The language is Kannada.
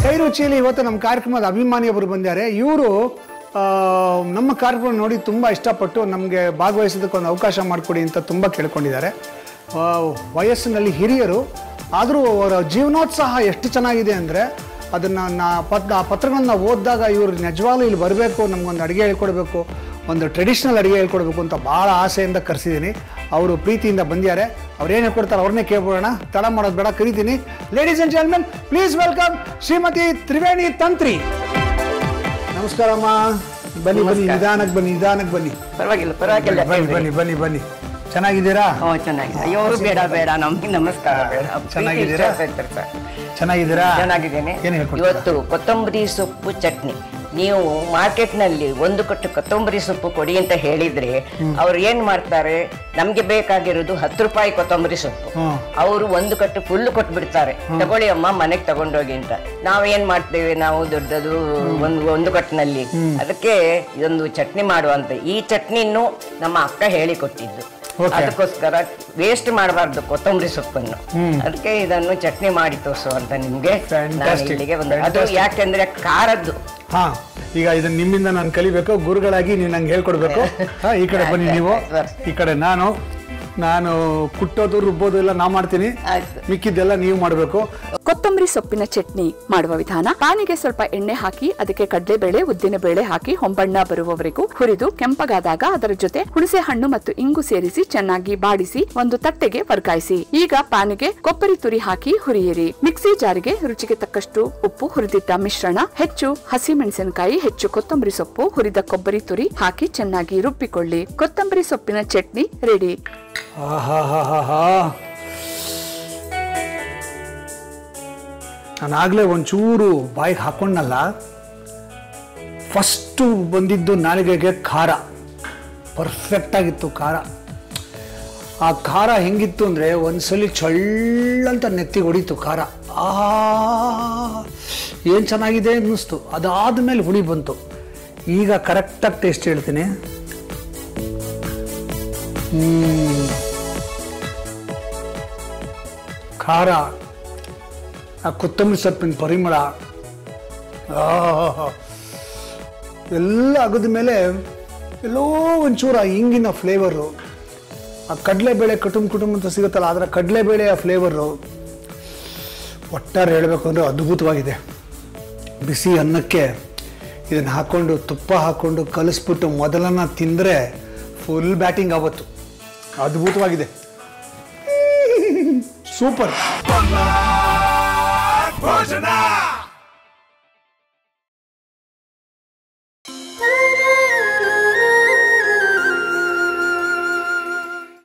ಕೈ ರುಚಿಯಲ್ಲಿ ಇವತ್ತು ನಮ್ಮ ಕಾರ್ಯಕ್ರಮದ ಅಭಿಮಾನಿಯೊಬ್ಬರು ಬಂದಿದ್ದಾರೆ ಇವರು ನಮ್ಮ ಕಾರ್ಯಕ್ರಮ ನೋಡಿ ತುಂಬ ಇಷ್ಟಪಟ್ಟು ನಮಗೆ ಭಾಗವಹಿಸೋದಕ್ಕೆ ಒಂದು ಅವಕಾಶ ಮಾಡಿಕೊಡಿ ಅಂತ ತುಂಬ ಕೇಳ್ಕೊಂಡಿದ್ದಾರೆ ಆ, ವಯಸ್ಸಿನಲ್ಲಿ ಹಿರಿಯರು ಆದರೂ ಅವರ ಜೀವನೋತ್ಸಾಹ ಎಷ್ಟು ಚೆನ್ನಾಗಿದೆ ಅಂದರೆ ಅದನ್ನು ನಾ ಪತ್ ಆ ಪತ್ರಗಳನ್ನ ಓದಿದಾಗ ಇವರು ನಿಜವಾಗ್ಲೂ ಇಲ್ಲಿ ಬರಬೇಕು ನಮಗೊಂದು ಅಡುಗೆ ಹೇಳ್ಕೊಡ್ಬೇಕು ಒಂದು ಟ್ರೆಡಿಷ್ನಲ್ ಅಡುಗೆ ಹೇಳ್ಕೊಡ್ಬೇಕು ಅಂತ ಭಾಳ ಆಸೆಯಿಂದ ಕರೆಸಿದ್ದೀನಿ ಅವರು ಪ್ರೀತಿಯಿಂದ ಬಂದಿದ್ದಾರೆ ಅವ್ರು ಏನು ಹೇಳ್ಕೊಡ್ತಾರೆ ಅವ್ರನ್ನೇ ಕೇಳ್ಬೋಣ ತಡ ಮಾಡೋದು ಬೇಡ ಕರಿತೀನಿ ladies and gentlemen please welcome Shrimati Triveni Tantri ನಮಸ್ಕಾರಮ್ಮ ಬನ್ನಿ ಬನ್ನಿ ನಿಧಾನಕ್ಕೆ ಬನ್ನಿ ನಿಧಾನಕ್ಕೆ ಬನ್ನಿ ಪರವಾಗಿಲ್ಲ ಪರವಾಗಿಲ್ಲ ಬನ್ನಿ ಬನ್ನಿ ಬನ್ನಿ ಬನ್ನಿ ಚೆನ್ನಾಗಿದ್ದೀರಾ ಹ್ಞೂ ಚೆನ್ನಾಗಿದೆ ಅಯ್ಯೋ ಅವ್ರು ಬೇಡ ಬೇಡ ನಮ್ಗೆ ನಮಸ್ಕಾರ ಬೇಡ ಚೆನ್ನಾಗಿದ್ದೀರಾ? ಪ್ರೀತಿ ಇಷ್ಟ ಆಯ್ತು ಸರ್. ಚೆನ್ನಾಗಿದ್ದೀರಾ ಚೆನ್ನಾಗಿದ್ದೇನೆ ಏನು ಹೇಳ್ಕೊಡ್ತೀರಾ ಇವತ್ತು ಕೊತ್ತಂಬರಿ ಸೊಪ್ಪು ಚಟ್ನಿ ನೀವು ಮಾರ್ಕೆಟ್ನಲ್ಲಿ ಒಂದು ಕಟ್ಟು ಕೊತ್ತಂಬರಿ ಸೊಪ್ಪು ಕೊಡಿ ಅಂತ ಹೇಳಿದ್ರೆ ಅವ್ರು ಏನ್ ಮಾಡ್ತಾರೆ ನಮ್ಗೆ ಬೇಕಾಗಿರೋದು ಹತ್ತು ರೂಪಾಯಿ ಕೊತ್ತಂಬರಿ ಸೊಪ್ಪು ಹ್ಮ್. ಅವರು ಒಂದು ಕಟ್ಟು ಫುಲ್ ಕೊಟ್ಬಿಡ್ತಾರೆ ತಗೊಳ್ಳಿ ಅಮ್ಮ ಮನೆಗೆ ತಗೊಂಡೋಗಿ ಅಂತ ನಾವ್ ಏನ್ ಮಾಡ್ತೇವೆ ನಾವು ದೊಡ್ಡದು ಒಂದು ಒಂದು ಕಟ್ಟಿನಲ್ಲಿ ಅದಕ್ಕೆ ಇದೊಂದು ಚಟ್ನಿ ಮಾಡುವಂತ ಈ ಚಟ್ನಿನ್ನು ನಮ್ಮ ಅಕ್ಕ ಹೇಳಿ ಕೊಟ್ಟಿದ್ದು Okay. ಅದಕ್ಕೋಸ್ಕರ ವೇಸ್ಟ್ ಮಾಡಬಾರ್ದು ಕೊತ್ತಂಬರಿ ಸೊಪ್ಪನ್ನು ಅದಕ್ಕೆ ಇದನ್ನು ಚಟ್ನಿ ಮಾಡಿ ತೋರಿಸು ಅಂತ ನಿಮ್ಗೆ ನಾನು Fantastic. ಇಲ್ಲಿಗೆ ಬಂದೆ ಅದು ಯಾಕೆಂದ್ರೆ ಖಾರದ್ದು ಹಾ ಈಗ ಇದನ್ನ ನಿಮ್ಮಿಂದ ನಾನು ಕಲಿಬೇಕು ಗುರುಗಳಾಗಿ ನೀವು ನಂಗೆ ಹೇಳ್ಕೊಡ್ಬೇಕು ಹಾ, ಈ ಕಡೆ ಬನ್ನಿ ನೀವು ಈ ಕಡೆ ನಾನು ನಾನು ಕುಟ್ಟೋದು ರುಬ್ಬೋದು ಎಲ್ಲ ನಾ ಮಾಡ್ತೀನಿ ಆಯ್ತು ಮಿಕ್ಕಿದ್ದೆಲ್ಲ ನೀವು ಮಾಡಬೇಕು ಕೊತ್ತಂಬರಿ ಸೊಪ್ಪಿನ ಚಟ್ನಿ ಮಾಡುವ ವಿಧಾನ ಪಾನಿಗೆ ಸ್ವಲ್ಪ ಎಣ್ಣೆ ಹಾಕಿ ಅದಕ್ಕೆ ಕಡಲೆಬೇಳೆ ಉದ್ದಿನ ಬೇಳೆ ಹಾಕಿ ಹೊಂಬಣ್ಣ ಬರುವವರೆಗೂ ಹುರಿದು ಕೆಂಪಗಾದಾಗ ಅದರ ಜೊತೆ ಹುಣಸೆ ಹಣ್ಣು ಮತ್ತು ಇಂಗು ಸೇರಿಸಿ ಚೆನ್ನಾಗಿ ಬಾಡಿಸಿ ಒಂದು ತಟ್ಟೆಗೆ ವರ್ಗಾಯಿಸಿ ಈಗ ಪಾನಿಗೆ ಕೊಬ್ಬರಿ ತುರಿ ಹಾಕಿ ಹುರಿಯಿರಿ ಮಿಕ್ಸಿ ಜಾರಿಗೆ ರುಚಿಗೆ ತಕ್ಕಷ್ಟು ಉಪ್ಪು ಹುರಿದಿಟ್ಟ ಮಿಶ್ರಣ ಹೆಚ್ಚು ಹಸಿ ಮೆಣಸಿನಕಾಯಿ ಹೆಚ್ಚು ಕೊತ್ತಂಬರಿ ಸೊಪ್ಪು ಹುರಿದ ಕೊಬ್ಬರಿ ತುರಿ ಹಾಕಿ ಚೆನ್ನಾಗಿ ರುಬ್ಬಿಕೊಳ್ಳಿ ಕೊತ್ತಂಬರಿ ಸೊಪ್ಪಿನ ಚಟ್ನಿ ರೆಡಿ ಆಹಾಹಾಹಾಹಾ. ನಾನಾಗಲೇ ಒಂಚೂರು ಬಾಯಿಗೆ ಹಾಕೊಂಡಲ್ಲ ಫಸ್ಟು ಬಂದಿದ್ದು ನಾಲಿಗೆಗೆ ಖಾರ ಪರ್ಫೆಕ್ಟ್ ಆಗಿತ್ತು ಖಾರ ಆ ಖಾರ ಹೆಂಗಿತ್ತು ಅಂದರೆ ಒಂದ್ಸಲಿ ಚಳ್ಳಂತ ನೆತ್ತಿಗೆ ಹೊಡಿತು ಖಾರ ಆ ಏನು ಚೆನ್ನಾಗಿದೆ ಅನ್ನಿಸ್ತು ಅದಾದಮೇಲೆ ಹುಳಿ ಬಂತು ಈಗ ಕರೆಕ್ಟಾಗಿ ಟೇಸ್ಟ್ ಹೇಳ್ತೀನಿ ಖಾರ ಆ ಕೊತ್ತಂಬರಿ ಸೊಪ್ಪಿನ ಪರಿಮಳ ಆಹಾಹಾ. ಎಲ್ಲ ಅಗದ ಮೇಲೆ ಎಲ್ಲೋ ಒಂಚೂರು ಆ ಹಿಂಗಿನ ಫ್ಲೇವರು ಆ ಕಡಲೆಬೇಳೆ ಕುಟುಂಬ ಕುಟುಂಬ ಅಂತ ಸಿಗುತ್ತಲ್ಲ ಅದರ ಕಡಲೆಬೇಳೆಯ ಫ್ಲೇವರು ಒಟ್ಟಾರೆ ಹೇಳಬೇಕು ಅಂದರೆ ಅದ್ಭುತವಾಗಿದೆ ಬಿಸಿ ಅನ್ನಕ್ಕೆ ಇದನ್ನು ಹಾಕ್ಕೊಂಡು ತುಪ್ಪ ಹಾಕ್ಕೊಂಡು ಕಲಿಸ್ಬಿಟ್ಟು ಮೊದಲನ್ನ ತಿಂದರೆ ಫುಲ್ ಬ್ಯಾಟಿಂಗ್ ಆವತ್ತು ಅದ್ಭುತವಾಗಿದೆ ಸೂಪರ್ ಭೋಜನ